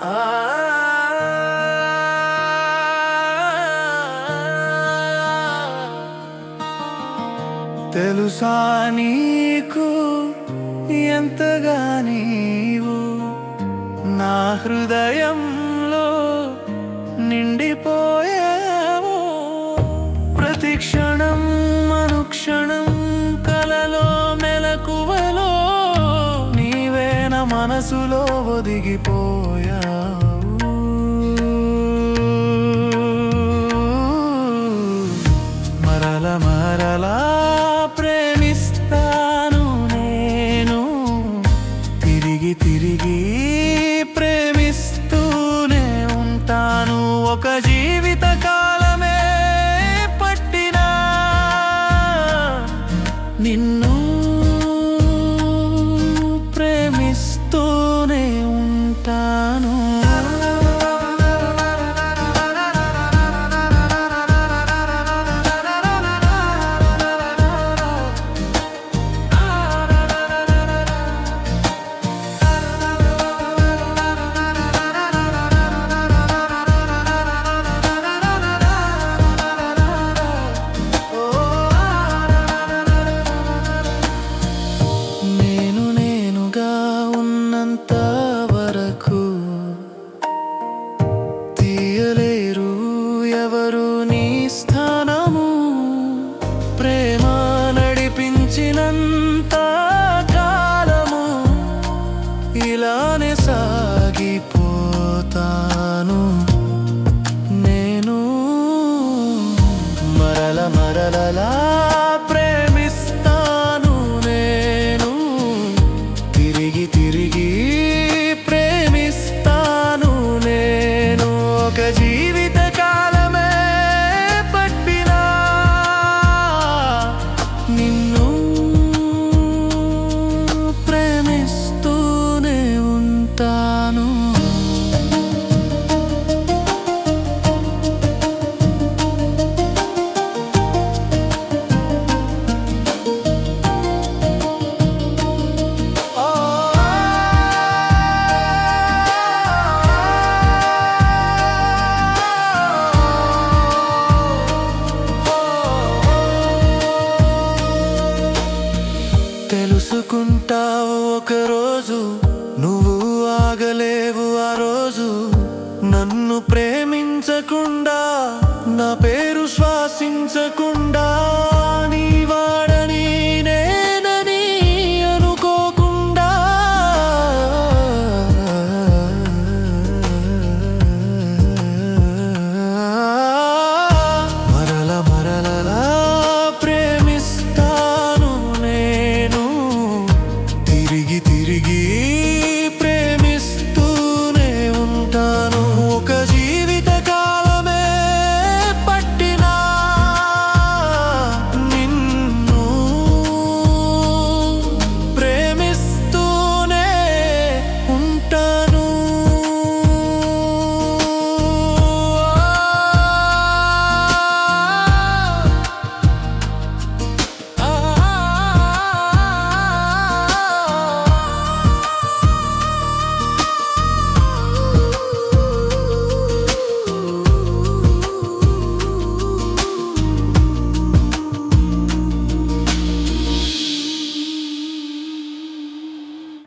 తెలుసా నీకు ఎంతగా నీవు నా హృదయంలో నిండిపోయావు ప్రతి క్షణం అనుక్షణం కలలో మెలకువలో నీవే నా మనసులో ఒదిగిపోయావు మరల మరలా ప్రేమిస్తాను నేను తిరిగి తిరిగి ప్రేమిస్తూనే ఉంటాను ఒక జీవిత కాలమే పట్టినా నిన్ను ప్రేమిస్తూనే ఉంటాను నేను నేనుగా ఉన్నంత వరకు తీయలేరు ఎవరు నీ స్థానము ప్రేమ నడిపించినంత కాలము ఇలానే సాగిపోతాను నేను మరల మరలలా ప్రేమిస్తాను నేను తిరిగి తిరిగి ప్రేమిస్తాను నేను ఒక జీవిత కాలమే పట్టినా నిన్ను ప్రేమిస్తూనే ఉంటాను తెలుసుకుంటావు ఒకరోజు నువ్వు ఆగలేవు ఆ రోజు నన్ను ప్రేమించకుండా నా పేరు శ్వాసించకుండా